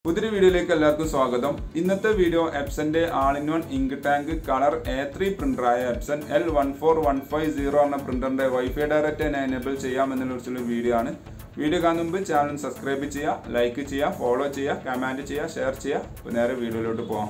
പുതിയൊരു വീഡിയോയിലേക്ക് എല്ലാവർക്കും സ്വാഗതം ഇന്നത്തെ വീഡിയോ എപ്സന്റെ all in one ink tank colour A three പ്രിന്ററായ Epson L one four one five zero എന്ന പ്രിന്ററിന്റെ വൈഫൈ ഡയറക്റ്റ് എനേബിൾ ചെയ്യാമെന്നുള്ള കുറിച്ചുള്ള വീഡിയോ ആണ് വീഡിയോ കാണുന്ന മുമ്പ് ചാനൽ സബ്സ്ക്രൈബ് ചെയ്യുക ലൈക്ക് ചെയ്യുക ഫോളോ ചെയ്യുക കമന്റ് ചെയ്യുക ഷെയർ ചെയ്യുക അപ്പോൾ നേരെ വീഡിയോയിലോട്ട് പോകാം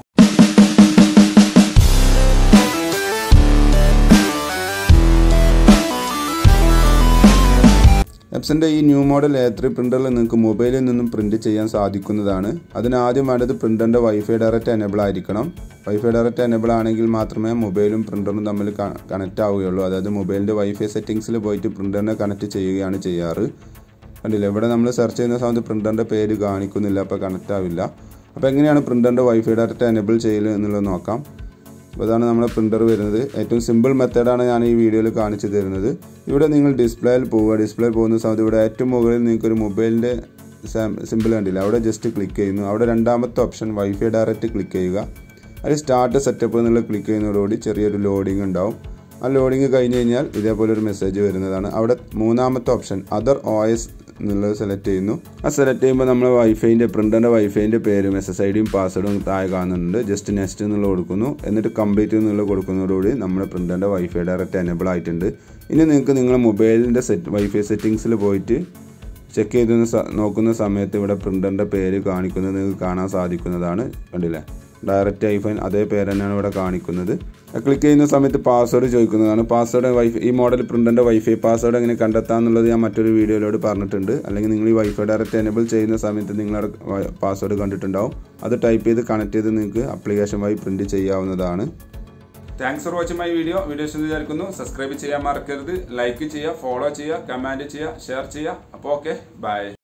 എപ്സന്റെ ഈ ന്യൂ മോഡൽ എ ത്രീ പ്രിന്ററിൽ നിങ്ങൾക്ക് മൊബൈലിൽ നിന്നും പ്രിന്റ് ചെയ്യാൻ സാധിക്കുന്നതാണ് അതിന് ആദ്യം വേണ്ടത് പ്രിന്ററിന്റെ വൈഫൈ ഡയറക്റ്റ് എനേബിൾ ആയിരിക്കണം വൈഫൈ ഡയറക്റ്റ് എനേബിൾ ആണെങ്കിൽ മാത്രമേ മൊബൈലും പ്രിന്ററും തമ്മിൽ കണക്ട് ആവുകയുള്ളൂ അതായത് മൊബൈലിന്റെ വൈഫൈ സെറ്റിംഗ്സിൽ പോയിട്ട് പ്രിന്ററിനെ കണക്ട് ചെയ്യുകയാണ് ചെയ്യാറ് കണ്ടില്ല ഇവിടെ നമ്മൾ സെർച്ച് ചെയ്യുന്ന സമയത്ത് പ്രിന്ററിന്റെ പേര് കാണിക്കുന്നില്ല അപ്പോൾ കണക്ട് ആവില്ല അപ്പോൾ എങ്ങനെയാണ് പ്രിന്ററിന്റെ വൈഫൈ ഡയറക്റ്റ് എനേബിൾ ചെയ്യൽ എന്നുള്ളത് നോക്കാം അപ്പോൾ ഇതാണ് നമ്മുടെ പ്രിന്റർ വരുന്നത് ഏറ്റവും സിമ്പിൾ മെത്തേഡാണ് ഞാൻ ഈ വീഡിയോയിൽ കാണിച്ചു തരുന്നത് ഇവിടെ നിങ്ങൾ ഡിസ്പ്ലേയിൽ പോവുക ഡിസ്പ്ലേ പോകുന്ന സമയത്ത് ഇവിടെ ഏറ്റവും മുകളിൽ നിങ്ങൾക്ക് ഒരു മൊബൈലിൻ്റെ സിമ്പിൾ കണ്ടില്ല അവിടെ ജസ്റ്റ് ക്ലിക്ക് ചെയ്യുന്നു അവിടെ രണ്ടാമത്തെ ഓപ്ഷൻ വൈഫൈ ഡയറക്റ്റ് ക്ലിക്ക് ചെയ്യുക അതിൽ സ്റ്റാർട്ട് സെറ്റപ്പ് എന്നുള്ള ക്ലിക്ക് ചെയ്യുന്നതോടുകൂടി ചെറിയൊരു ലോഡിംഗ് ഉണ്ടാവും ആ ലോഡിംഗ് കഴിഞ്ഞ് കഴിഞ്ഞാൽ ഇതേപോലെ ഒരു മെസ്സേജ് വരുന്നതാണ് അവിടെ മൂന്നാമത്തെ ഓപ്ഷൻ അതർ ഒ എസ് എന്നുള്ളത് സെലക്ട് ചെയ്യുന്നു ആ സെലക്ട് ചെയ്യുമ്പോൾ നമ്മൾ വൈഫൈൻ്റെ പ്രിൻ്ററിൻ്റെ വൈഫൈൻ്റെ പേരും എസ് എസ് ഐ ഡിയും പാസ്വേഡും താഴെ കാണുന്നുണ്ട് ജസ്റ്റ് നെക്സ്റ്റ് എന്നുള്ള കൊടുക്കുന്നു എന്നിട്ട് കംപ്ലീറ്റ് എന്നുള്ള കൊടുക്കുന്നതോടുകൂടി നമ്മുടെ പ്രിൻ്ററിൻ്റെ വൈഫൈ ഡയറക്റ്റ് എനേബിൾ ആയിട്ടുണ്ട് ഇനി നിങ്ങൾക്ക് നിങ്ങളുടെ മൊബൈലിൻ്റെ സെറ്റ് വൈഫൈ സെറ്റിങ്സിൽ പോയിട്ട് ചെക്ക് ചെയ്ത് നോക്കുന്ന സമയത്ത് ഇവിടെ പ്രിൻ്ററിൻ്റെ പേര് കാണിക്കുന്നത് നിങ്ങൾക്ക് കാണാൻ സാധിക്കുന്നതാണ് കണ്ടില്ലേ ഡയറക്റ്റ് ഐഫോൺ അതേ പേര് തന്നെയാണ് ഇവിടെ കാണിക്കുന്നത് ക്ലിക്ക് ചെയ്യുന്ന സമയത്ത് പാസ്വേഡ് ചോദിക്കുന്നതാണ് പാസ്വേഡ് വൈഫൈ ഈ മോഡൽ പ്രിൻ്ററിൻ്റെ വൈഫൈ പാസ്വേഡ് എങ്ങനെ കണ്ടെത്താമെന്നുള്ളത് ഞാൻ മറ്റൊരു വീഡിയോയിലോട് പറഞ്ഞിട്ടുണ്ട് അല്ലെങ്കിൽ നിങ്ങൾ ഈ വൈഫൈ ഡയറക്റ്റ് എനേബിൾ ചെയ്യുന്ന സമയത്ത് നിങ്ങളുടെ പാസ്വേഡ് കണ്ടിട്ടുണ്ടാവും അത് ടൈപ്പ് ചെയ്ത് കണക്ട് ചെയ്ത് നിങ്ങൾക്ക് ആപ്ലിക്കേഷൻ വഴി പ്രിൻറ്റ് ചെയ്യാവുന്നതാണ് thanks for watching my video video ഇഷ്ടം വിചാരിക്കുന്നു സബ്സ്ക്രൈബ് ചെയ്യാൻ മറക്കരുത് ലൈക്ക് ചെയ്യുക ഫോളോ ചെയ്യുക കമൻറ്റ് ചെയ്യുക ഷെയർ ചെയ്യുക അപ്പോൾ ഓക്കെ ബൈ